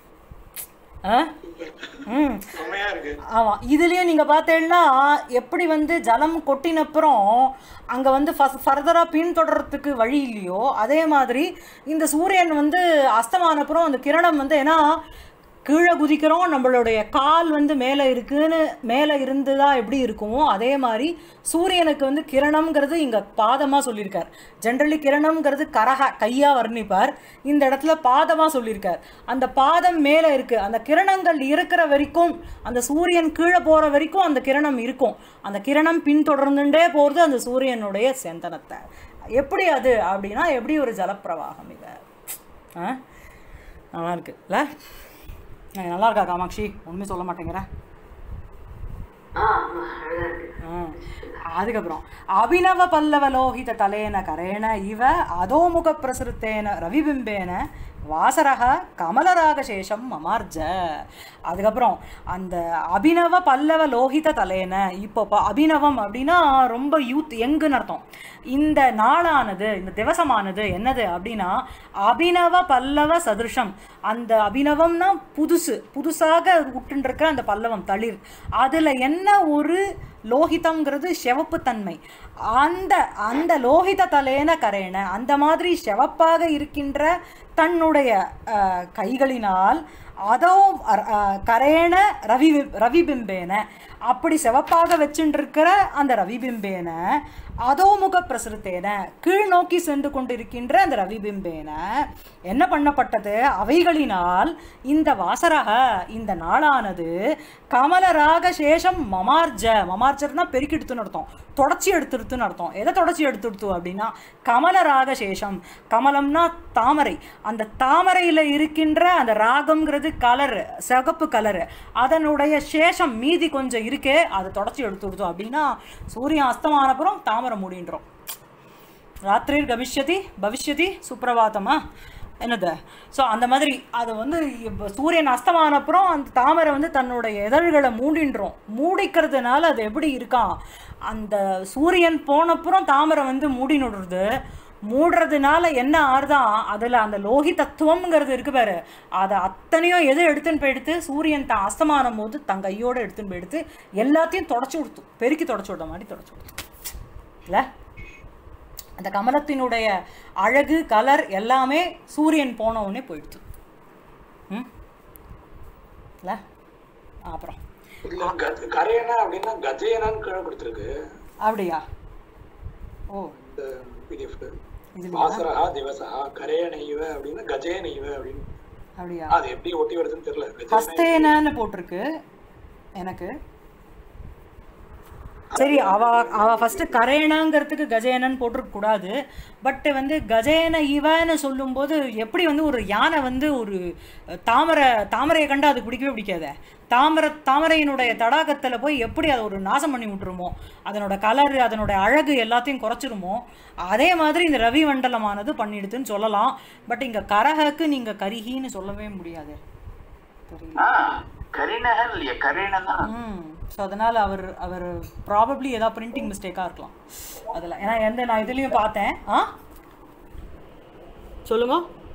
ஆ ம் செம்மையா இருக்கு ஆமாம் இதுலேயும் நீங்கள் பார்த்தீங்கன்னா எப்படி வந்து ஜலம் கொட்டினப்புறம் அங்கே வந்து ஃபஸ் ஃபர்தராக பின்தொடர்றதுக்கு வழி இல்லையோ அதே மாதிரி இந்த சூரியன் வந்து அஸ்தமானப்புறம் அந்த கிரணம் வந்து ஏன்னா கீழே குதிக்கிறோம் நம்மளுடைய கால் வந்து மேலே இருக்குன்னு மேலே இருந்துதா எப்படி இருக்குமோ அதே மாதிரி சூரியனுக்கு வந்து கிரணம்ங்கிறது இங்கே பாதமாக சொல்லியிருக்கார் ஜென்ரலி கிரணம்ங்கிறது கரக கையாக வர்ணிப்பார் இந்த இடத்துல பாதமாக சொல்லியிருக்கார் அந்த பாதம் மேலே இருக்குது அந்த கிரணங்கள் இருக்கிற வரைக்கும் அந்த சூரியன் கீழே போகிற வரைக்கும் அந்த கிரணம் இருக்கும் அந்த கிரணம் பின்தொடர்ந்துட்டே போகிறது அந்த சூரியனுடைய செந்தனத்தை எப்படி அது அப்படின்னா எப்படி ஒரு ஜலப்பிரவாகம் இதை ஆ நல்லா இருக்குல்ல அஹ் நல்லா இருக்கா காமாட்சி ஒன்றுமே சொல்ல மாட்டேங்கிறேன் ஆ ஆமா, அழகா இருக்கு ம். அதுக்கப்புறம் அபினவ பல்லவ லோகித தலேன கரேண இவ அதோமுக பிரசுருத்தேன ரவிபிம்பேன வாசரக கமலராகசேஷம் மமார்ஜ அதுக்கப்புறம் அந்த அபினவ பல்லவ லோகித தலேன இப்போ ப- அபினவம் அப்படின்னா ரொம்ப யூத் யங்குன்னு அர்த்தம் இந்த நாளானது இந்த திவசமானது என்னது அப்படின்னா அபினவ பல்லவ சதுருஷம் அந்த அபினவம்னா புதுசு புதுசாக விட்டுருக்கிற அந்த பல்லவம் தளிர் அதில் என்ன ஒரு லோகிதம்ங்கிறது சிவப்பு தன்மை அந்த அந்த லோகித தலையன கரேன அந்த மாதிரி சிவப்பாக இருக்கின்ற தன்னுடைய அஹ், கைகளினால் அதோ அர்- அஹ், கரேன ரவி ரவிபிம்பேன அப்படி சிவப்பாக வச்சுருக்கிற அந்த ரவிபிம்பேன அதோமுக பிரசுரத்தேன கீழ் நோக்கி சென்று கொண்டிருக்கின்ற அந்த ரவிபிம்பேன என்ன பண்ணப்பட்டது அவைகளினால் இந்த வாசரக இந்த நாளானது கமலராக சேஷம் மமார்ஜ மமார்ஜர்னா பெருக்கெடுத்துன்னு அர்த்தம் தொடச்சி எடுத்துடுத்துன்னு அர்த்தம் எதை தொடச்சி எடுத்துடுத்து அப்படின்னா கமலராக சேஷம் கமலம்னா தாமரை அந்த தாமரையில் இருக்கின்ற அந்த ராகம்ங்கிறது கலர் சிகப்பு கலரு அதனுடைய சேஷம் மீதி கொஞ்சம் இருக்கே அதை தொடச்சி எடுத்துடுத்தோம் அப்படின்னா சூரியன் அஸ்தமானப்புறம் தாமரை மூடின்றோம் ராத்திரிர் கவிஷ்யதி பவிஷ்யதி சுப்பிரபாதமா என்னது ஸோ அந்த மாதிரி அது வந்து இப்ப சூரியன் அஸ்தமான அப்புறம் அந்த தாமரை வந்து தன்னுடைய இதழ்களை மூடின்றோம் மூடிக்கிறதுனால அது எப்படி இருக்கான் அந்த சூரியன் போனப்புறம் தாமரை வந்து மூடினுடுறது மூடுறதுனால என்ன ஆறுதான் அதில் அந்த லோகி தத்துவம்ங்கிறது இருக்கு பாரு அதை அத்தனையும் எது எடுத்துன்னு போயிடுத்து சூரியன் தான் அஸ்தமானம் போது தன் கையோடு எடுத்துன்னு போயிடுத்து எல்லாத்தையும் தொடச்சி கொடுத்து பெருக்கி தொடச்சி விட மாதிரி தொடச்சி கொடுத்து இல்லை அந்த கமலத்தினுடைய அழகு கலர் எல்லாமே சூரியன் போன உடனே போயிடுது ம் இல்லை அப்புறம் இதுல கஜ கரையனா அப்படின்னா கஜேனான்னு கீழே கொடுத்துருக்கு அப்படியா ஓ இந்த பிடிஎஃப் இதுல வாசரஹா திவசா கரையணைவ அப்படின்னா கஜேனைவ அப்படின்னு அப்படியா அது எப்படி ஒட்டி வருதுன்னு தெரியல கஜேனை ஹஸ்தேனன்னு போட்டிருக்கு எனக்கு சரி அவ அவ ஃபர்ஸ்ட் கரேனாங்கிறதுக்கு கஜேனன்னு போட்டிருக்க கூடாது பட் வந்து கஜேன இவன்னு சொல்லும்போது எப்படி வந்து ஒரு யானை வந்து ஒரு தாமரை தாமரையை கண்டு அது பிடிக்கவே பிடிக்காத தாமரை தாமரையினுடைய தடாகத்தில் போய் எப்படி அதை ஒரு நாசம் பண்ணி விட்டுருமோ அதனோட கலர் அதனோட அழகு எல்லாத்தையும் குறைச்சிருமோ அதே மாதிரி இந்த ரவி மண்டலமானது பண்ணிடுதுன்னு சொல்லலாம் பட் இங்கே கரகக்கு நீங்கள் கரிகின்னு சொல்லவே முடியாது தெரியல ஆ கரிணகன் இல்லையா கரேணன் தான் ம் ஸோ அதனால் அவர் அவர் ப்ராபப்ளி ஏதாவது பிரிண்டிங் மிஸ்டேக்காக இருக்கலாம் அதில் ஏன்னா எந்த நான் இதுலேயும் பார்த்தேன் ஆ சொல்லுங்க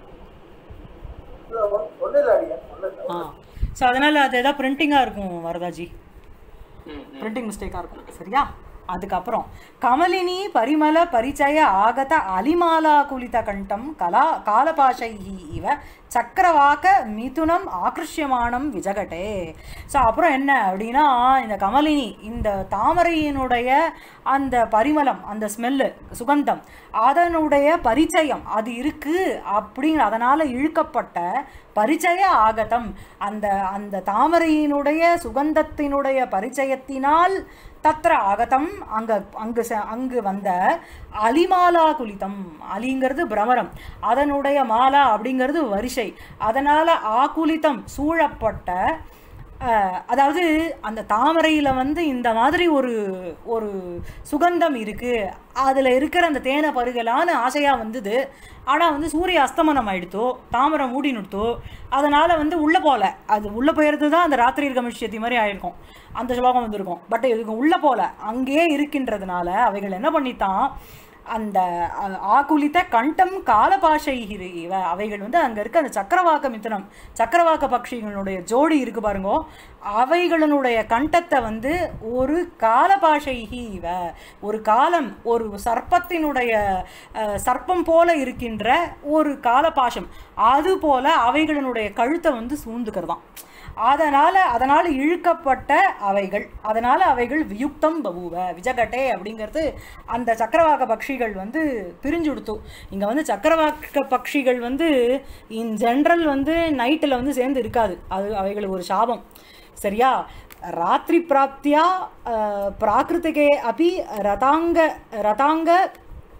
ஆ ஸோ அதனால் அது ஏதாவது பிரிண்டிங்காக இருக்கும் வரதாஜி பிரிண்டிங் மிஸ்டேக்காக இருக்கும் சரியா அதுக்கப்புறம் கமலினி பரிமள பரிச்சய ஆகத அலிமாலா குலித கண்டம் கலா காலபாஷைஹி இவ சக்கரவாக்க மிதுனம் ஆக்ருஷ்யமானம் விஜகட்டே ஸோ அப்புறம் என்ன அப்படின்னா இந்த கமலினி இந்த தாமரையினுடைய அந்த பரிமளம் அந்த ஸ்மெல்லு சுகந்தம் அதனுடைய பரிச்சயம் அது இருக்கு அப்படின்னு அதனால் இழுக்கப்பட்ட பரிச்சய ஆகதம் அந்த அந்த தாமரையினுடைய சுகந்தத்தினுடைய பரிச்சயத்தினால் தத்ர ஆகதம் அங்க அங்கு ச- அங்கு வந்த அலிமாலா குலிதம் அலிங்கிறது பிரமரம் அதனுடைய மாலா அப்படிங்கிறது வரிசை அதனால ஆகுலிதம் சூழப்பட்ட அஹ், அதாவது அந்த தாமரையில் வந்து இந்த மாதிரி ஒரு ஒரு சுகந்தம் இருக்குது அதில் இருக்கிற அந்த தேனை பருகலான்னு ஆசையாக வந்தது ஆனால் வந்து சூரிய அஸ்தமனம் ஆயிடுத்தோ தாமரை மூடி நிறுத்தோ அதனால் வந்து உள்ளே போகல அது உள்ளே போயிறது தான் அந்த ராத்திரி கமிஷத்தி மாதிரி ஆயிருக்கும் அந்த ஸ்லோகம் வந்திருக்கும் பட் இதுக்கு உள்ளே போகல அங்கேயே இருக்கின்றதுனால அவைகள் என்ன பண்ணித்தான் அந்த அ- ஆகுலித்த கண்டம் காலபாஷை இவ அவைகள் வந்து அங்கே இருக்க அந்த சக்கரவாக்க மித்தனம் சக்கரவாக்க பட்சிகளுடைய ஜோடி இருக்கு பாருங்கோ அவைகளினுடைய கண்டத்தை வந்து ஒரு காலபாஷைஹி இவ ஒரு காலம் ஒரு சர்ப்பத்தினுடைய அஹ், சர்ப்பம் போல இருக்கின்ற ஒரு காலபாஷம் அது போல அவைகளினுடைய கழுத்தை வந்து சூழ்ந்துக்கிறதாம் அதனால் அதனால் இழுக்கப்பட்ட அவைகள் அதனால் அவைகள் வியுக்தம் பபுவ விஜகட்டே அப்படிங்கிறது அந்த சக்கரவாக பட்சிகள் வந்து பிரிஞ்சுடுத்து இங்கே வந்து சக்கரவாக்க பட்சிகள் வந்து இன் ஜென்ரல் வந்து நைட்டில் வந்து சேர்ந்து இருக்காது அது அவைகளுக்கு ஒரு சாபம் சரியா ராத்திரி பிராப்தியா அஹ், பிராகிருத்திகே அப்பி ரதாங்க ரதாங்க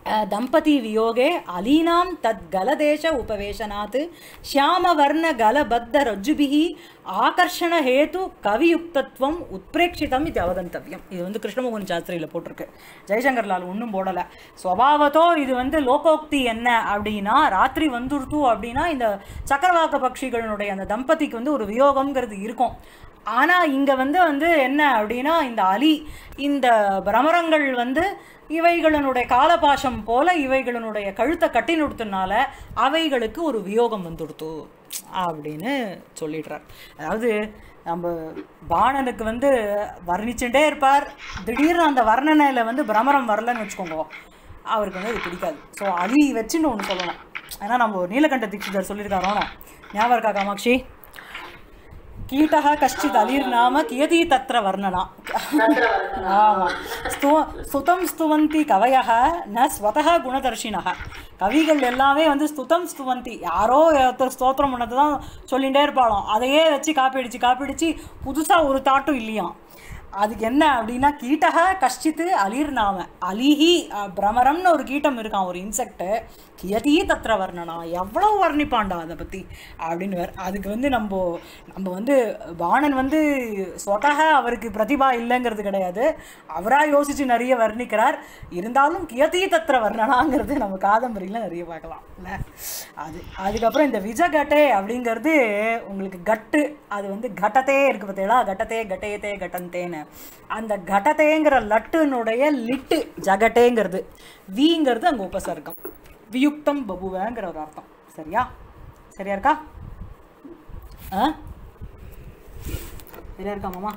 दम्पती वियोगे अलीनां तद् गलदेश उपवेशनात् श्यामवर्णगलबद्धरज्जुभिः ஆகர்ஷணஹேது கவியுக்தத்துவம் உத்பிரேட்சிதம் இது அவகந்தவியம் இது வந்து கிருஷ்ணமோகன் சாஸ்திரியில் போட்டிருக்கு ஜெய்சங்கர் லால் ஒன்றும் போடலை ஸ்வபாவத்தோ இது வந்து லோகோக்தி என்ன அப்படின்னா ராத்திரி வந்துருத்து அப்படின்னா இந்த சக்கரவாக்க பட்சிகளினுடைய அந்த தம்பதிக்கு வந்து ஒரு வியோகம்ங்கிறது இருக்கும் ஆனால் இங்கே வந்து வந்து என்ன அப்படின்னா இந்த அலி இந்த பிரமரங்கள் வந்து இவைகளினுடைய காலபாசம் போல இவைகளினுடைய கழுத்தை கட்டி நிறுத்தினால அவைகளுக்கு ஒரு வியோகம் வந்துடுத்து அப்படின்னு சொல்லிடுறார் அதாவது நம்ம பாணனுக்கு வந்து வர்ணிச்சுட்டே இருப்பார் திடீர்னு அந்த வர்ணனையில் வந்து பிரமரம் வரலன்னு வச்சுக்கோங்க அவருக்கு வந்து அது பிடிக்காது ஸோ அலி வச்சுன்னு ஒன்று சொல்லணும் ஏன்னா நம்ம நீலகண்ட தீட்சிதர் சொல்லியிருக்காரோ ஞாபகம் இருக்கா காமாட்சி கீட்டः கஷ்டித் அலிர்நாம கியதி தத்ர வர்ணனா ஆமாம் ஸ்து ஸ்துதம் ஸ்துவந்தி கவயः ந ஸ்வதः குணதர்ஷினः கவிகள் எல்லாமே வந்து ஸ்துதம் ஸ்துவந்தி யாரோ ஒருத்தர் ஸ்தோத்திரம் பண்ணது தான் சொல்லிகிட்டே இருப்பாளாம் அதையே வச்சு காப்பிடிச்சு காப்பிடிச்சு புதுசாக ஒரு தாட்டும் இல்லையாம் அதுக்கு என்ன அப்படின்னா கீட்டக கஷ்டித்து அலிர் நாம அலிஹி அஹ், பிரமரம்னு ஒரு கீட்டம் இருக்கான் ஒரு இன்செக்ட்டு கியதி தத்திர வர்ணனா எவ்வளோ வர்ணிப்பான்டா அதை பற்றி அப்படின்னு வேற அதுக்கு வந்து நம்ம நம்ம வந்து பாணன் வந்து சொத்தக அவருக்கு பிரதிபா இல்லைங்கிறது கிடையாது அவராக யோசித்து நிறைய வர்ணிக்கிறார் இருந்தாலும் கியதி தத்திர வர்ணனாங்கிறது நம்ம காதம்பரியில் நிறைய பார்க்கலாம் இல்லை அது அதுக்கப்புறம் இந்த விஜகட்டே அப்படிங்கிறது உங்களுக்கு கட்டு அது வந்து கட்டத்தே இருக்கு பார்த்தீங்களா கட்டத்தே கட்டேத்தே கட்டந்தேன்னு அந்த கட்டத்தேங்கிற லட்டுனுடைய லிட்டு ஜகட்டேங்கிறது விங்கிறது அங்கே உபசர்க்கம் வியுக்தம் பபுவங்கிற ஒரு அர்த்தம் சரியா சரியா இருக்கா ஆ சரியா இருக்கா மாமா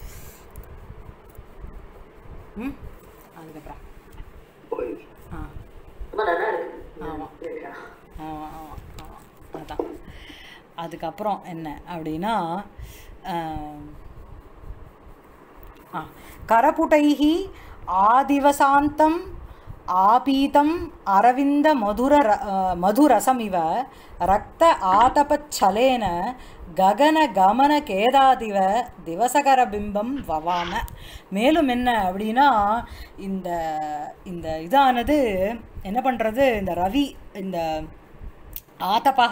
ம் அதுக்கப்புறம் ஆ ரொம்ப நல்லா இருக்கு ஆமாம் ஆமாம் ஆமாம் ஆமாம் அதான் அதுக்கப்புறம் என்ன அப்படின்னா ஆம், ஆ கரபுட்டைः ஆதிவசாந்தம் ஆபீதம் அரவிந்த மதுர ர- ஆ, மதுரசமிவ ரக்த ஆதபச்சலேன ககன கமன கேதாதிவ திவசகர பிம்பம் வவாம மேலும் என்ன அப்படின்னா இந்த இந்த இதானது என்ன பண்ணுறது இந்த ரவி இந்த ஆதபக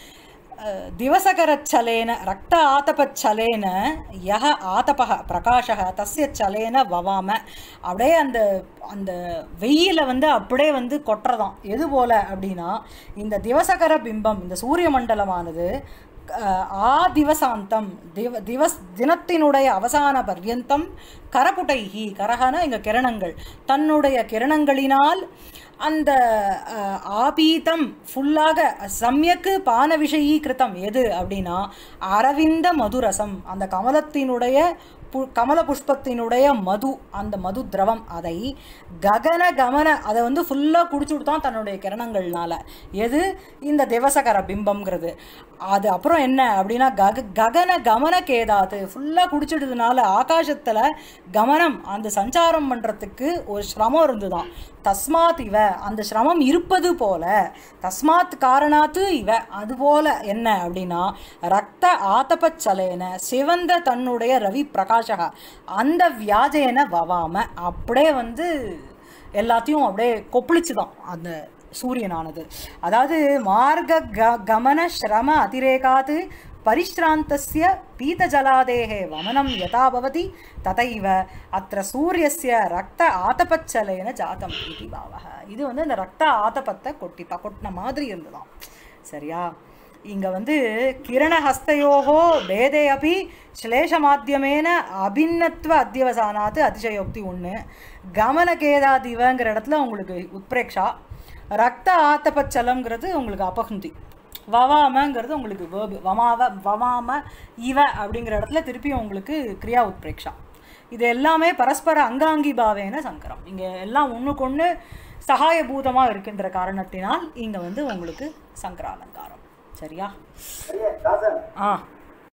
அஹ், திவசகரச்சலேன ரக்த ஆதபச்சலேன யக ஆதபக பிரகாஷக தஸ்ய சலேன வவாம அப்படியே அந்த அந்த வெயில வந்து அப்படியே வந்து கொட்டுறதாம் எது போல அப்படின்னா இந்த திவசகர பிம்பம் இந்த சூரிய மண்டலமானது அஹ், ஆதிவசாந்தம் திவ திவஸ் தினத்தினுடைய அவசான பர்யந்தம் கரபுட்டைஹி கரகன இங்க கிரணங்கள் தன்னுடைய கிரணங்களினால் அந்த அஹ், ஆபீதம் ஃபுல்லாக சமயக்கு பான விஷயீகிருத்தம் எது அப்படின்னா அரவிந்த மதுரசம் அந்த கமலத்தினுடைய பு கமல புஷ்பத்தினுடைய மது அந்த மது திரவம் அதை ககன கமன அதை வந்து ஃபுல்லாக குடிச்சுட்டு தான் தன்னுடைய கிரணங்கள்னால எது இந்த திவசகர பிம்பம்ங்கிறது அது அப்புறம் என்ன அப்படின்னா கக ககன கமன கேதாது ஃபுல்லாக குடிச்சிடுறதுனால ஆகாசத்தில் கமனம் அந்த சஞ்சாரம் பண்ணுறதுக்கு ஒரு சிரமம் இருந்துதான் தஸ்மாத் இவ அந்த சிரமம் இருப்பது போல தஸ்மாத் காரணாத்து இவ அதுபோல என்ன அப்படின்னா ரத்த ஆத்தபச்சலேன சிவந்த தன்னுடைய ரவி பிரகாஷக அந்த வியாஜேன வவாம அப்படியே வந்து எல்லாத்தையும் அப்படியே கொப்பளிச்சுதான் அந்த சூரியனானது அதாவது மார்க க கமன ஸ்ரம அதிரேகாத் பரிஷ்ராந்தஸ்ய பீதஜலாதேः வமனம் யதா பவதி ததைவ அत्र சூரியஸ்ய ரக்த ஆத்தபச்சலேன ஜாதம் இது பாவக இது வந்து இந்த ரக்த ஆத்தபத்தை கொட்டித்தா கொட்டின மாதிரி இருந்ததாம் சரியா இங்க வந்து கிரணஹஸ்தயோகோ பேதே அப்பி ஸ்லேஷமாத்தியமேன அபிநத்வ அத்தியவசானாத்து அதிசயோக்தி ஒன்று கமனகேதாதிவங்கிற இடத்துல உங்களுக்கு உத்பிரேக்ஷா ரக்த ஆத்தபச்சலம்ங்கிறது உங்களுக்கு அபகுந்தி வவாமங்கிறது உங்களுக்கு வேர்பு வமாவ வமாம இவ அப்படிங்கிற இடத்துல திருப்பியும் உங்களுக்கு கிரியா உத்பிரேக்ஷா இது எல்லாமே பரஸ்பர அங்காங்கி பாவேன சங்கரம் இங்கே எல்லாம் ஒன்றுக்கு ஒன்று சகாயபூதமாக இருக்கின்ற காரணத்தினால் இங்கே வந்து உங்களுக்கு சங்கராலங்காரம் சரியா ஆ